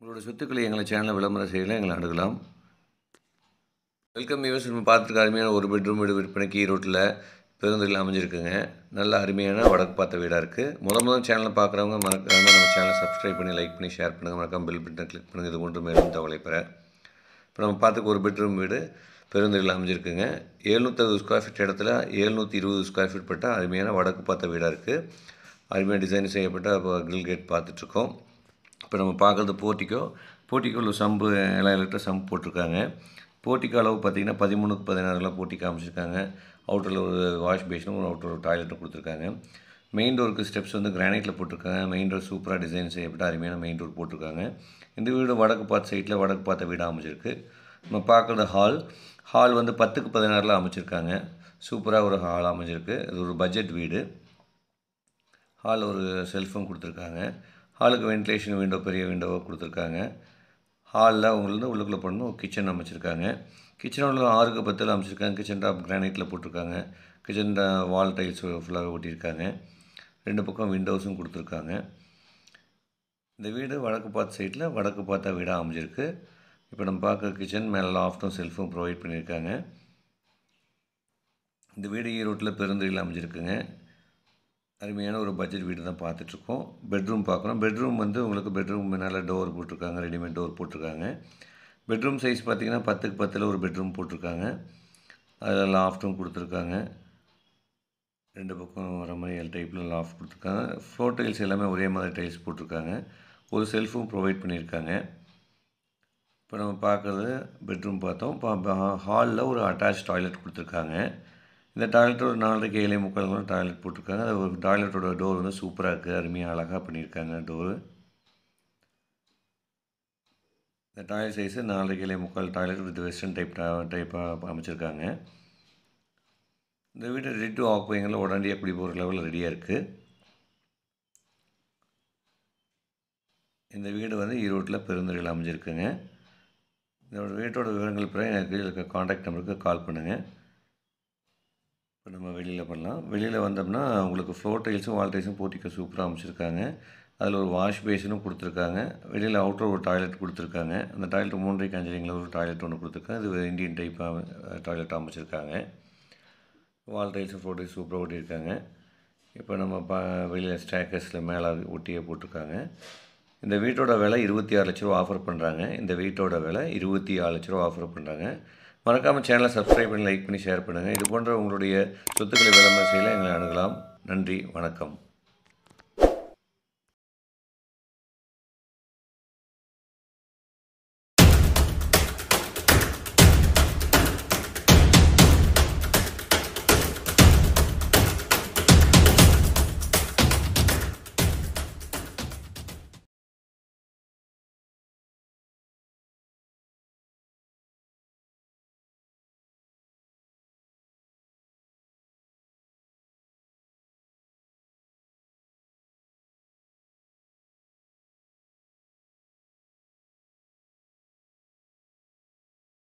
உங்களோட சொத்துக்களை எங்களை சேனலில் விளம்பரம் செய்யலாம் எங்களை அணுகலாம் வெல்கம் யூஸ் நம்ம பார்த்துருக்க அருமையான ஒரு பெட்ரூம் வீடு விற்பனைக்கு ஈரோட்டில் பெருந்துறையில் அமைஞ்சிருக்குங்க நல்ல அருமையான வடக்கு பார்த்த வீடாக இருக்குது முத முதல் சேனலை பார்க்குறவங்க மறக்காம நம்ம சேனலை சப்ஸ்கிரைப் பண்ணி லைக் பண்ணி ஷேர் பண்ணுங்கள் மறக்காம பெல் பட்டனை கிளிக் பண்ணுங்கள் இது கொண்டு மேலும் தகவலை பெற இப்போ நம்ம பார்த்துக்க ஒரு பெட்ரூம் வீடு பெருந்துறையில் அமைஞ்சிருக்குங்க எழுநூற்றறுபது ஸ்கொயர் ஃபீட் இடத்துல எழுநூற்றி இருபது ஸ்கொயர் ஃபீட் பட்ட அருமையான வடக்கு பார்த்த வீடாக இருக்குது அருமையாக டிசைன் செய்யப்பட்ட இப்போ கிரில் கேட் பார்த்துட்ருக்கோம் இப்போ நம்ம பார்க்குறது போர்ட்டிக்கோ போர்ட்டிக்கோவில் சம்பு ஏழாயிரம் லிட்டர் சம்பு போட்டிருக்காங்க போர்ட்டிக்கோ அளவு பார்த்திங்கன்னா பதிமூணுக்கு பதினாறுலாம் போர்ட்டிக்கோ அமைச்சிருக்காங்க அவுட்டரில் ஒரு வாஷ் பேஷனும் ஒரு அவுட்டர் ஒரு டாய்லெட்டும் கொடுத்துருக்காங்க மெயின் டோருக்கு ஸ்டெப்ஸ் வந்து கிரானைட்டில் போட்டிருக்காங்க மெயின் டோர் சூப்பராக டிசைன் செய்யப்பட்ட அருமையான மெயின் டோர் போட்டிருக்காங்க இந்த வீடு வடக்கு பார்த்த சைட்டில் வடக்கு பார்த்த வீடாக அமைச்சிருக்கு நம்ம பார்க்குறது ஹால் ஹால் வந்து பத்துக்கு பதினாறில் அமைச்சிருக்காங்க சூப்பராக ஒரு ஹால் அமைஞ்சிருக்கு இது ஒரு பட்ஜெட் வீடு ஹாலில் ஒரு செல்ஃபும் கொடுத்துருக்காங்க ஹாலுக்கு வென்டிலேஷன் விண்டோ பெரிய விண்டோவாக கொடுத்துருக்காங்க ஹாலில் உங்களுக்கு உள்ளுக்குள்ளே பண்ணணும் கிச்சன் அமைச்சிருக்காங்க கிச்சன் உள்ள ஆறுக்கு பத்தில் அமைச்சிருக்காங்க கிச்சன் டாப் கிரானைட்டில் போட்டிருக்காங்க கிச்சன் வால் டைல்ஸ் ஃபுல்லாக ஒட்டியிருக்காங்க ரெண்டு பக்கம் விண்டோஸும் கொடுத்துருக்காங்க இந்த வீடு வடக்கு பார்த்த சைட்டில் வடக்கு பார்த்த வீடாக அமைஞ்சிருக்கு இப்போ நம்ம பார்க்குற கிச்சன் மேலே லாஃப்ட்டும் செல்ஃபும் ப்ரொவைட் பண்ணியிருக்காங்க இந்த வீடு ஈரோட்டில் பெருந்துறையில் அமைஞ்சிருக்குங்க அருமையான ஒரு பட்ஜெட் வீடு தான் பார்த்துட்ருக்கோம் பெட்ரூம் பார்க்குறோம் பெட்ரூம் வந்து உங்களுக்கு பெட்ரூம் மேலே டோர் போட்டிருக்காங்க ரெடிமேட் டோர் போட்டிருக்காங்க பெட்ரூம் சைஸ் பார்த்திங்கன்னா பத்துக்கு பத்தில் ஒரு பெட்ரூம் போட்டிருக்காங்க அதில் லாஃப்ட்டும் கொடுத்துருக்காங்க ரெண்டு பக்கம் வர மாதிரி எல் டைப்பில் லாஃப்ட் கொடுத்துருக்காங்க ஃப்ளோர் டைல்ஸ் எல்லாமே ஒரே மாதிரி டைல்ஸ் போட்டிருக்காங்க ஒரு செல்ஃபும் ப்ரொவைட் பண்ணியிருக்காங்க இப்போ நம்ம பார்க்குறது பெட்ரூம் பார்த்தோம் இப்போ ஹாலில் ஒரு அட்டாச் டாய்லெட் கொடுத்துருக்காங்க இந்த டாய்லெட் ஒரு நாலரைக்கு ஏழை முக்கால் டாய்லெட் போட்டிருக்காங்க அது ஒரு டாய்லெட்டோட டோர் வந்து சூப்பராக இருக்குது அருமையாக அழகாக பண்ணியிருக்காங்க டோரு இந்த டாய்லெட் சைஸு நாலரைக்கு ஏழை முக்கால் டாய்லெட் வித் வெஸ்டர்ன் டைப் டைப்பாக அமைச்சிருக்காங்க இந்த வீடு ரெடி டு ஆக்குப்பைங்களில் உடனடியாக குடி போகிற லெவலில் ரெடியாக இருக்குது இந்த வீடு வந்து ஈரோட்டில் பெருந்துறையில் அமைஞ்சிருக்குங்க இதோட வீட்டோட விவரங்கள் பிறகு எனக்கு இருக்க காண்டாக்ட் நம்பருக்கு கால் பண்ணுங்கள் இப்போ நம்ம வெளியில் பண்ணலாம் வெளியில் வந்தோம்னா உங்களுக்கு ஃப்ளோர் டைல்ஸும் வால் டைல்ஸும் போட்டிக்க சூப்பராக அமைச்சிருக்காங்க அதில் ஒரு வாஷ் பேஷனும் கொடுத்துருக்காங்க வெளியில் அவுட்டர் ஒரு டாய்லெட் கொடுத்துருக்காங்க அந்த டாய்லெட் மூன்றைக்கு அஞ்சலிங்களில் ஒரு டாய்லெட் ஒன்று கொடுத்துருக்காங்க இது இந்தியன் டைப்பாக டாய்லெட் அமைச்சிருக்காங்க வால் டைல்ஸும் ஃப்ளோர் டைல்ஸ் சூப்பராக ஒட்டியிருக்காங்க இப்போ நம்ம பா வெளியில் ஸ்டேக்கர்ஸில் மேலே ஒட்டியே போட்டிருக்காங்க இந்த வீட்டோட விலை இருபத்தி ஆறு லட்ச ரூபா ஆஃபர் பண்ணுறாங்க இந்த வீட்டோட விலை இருபத்தி ஆறு லட்ச ரூபா ஆஃபர் பண்ணுறாங்க மறக்காமல் சேனலை சப்ஸ்கிரைப் பண்ணி லைக் பண்ணி ஷேர் பண்ணுங்கள் இது போன்ற உங்களுடைய சொத்துக்களை விளம்பரம் செய்யலாம் எங்களை அணுகலாம் நன்றி வணக்கம்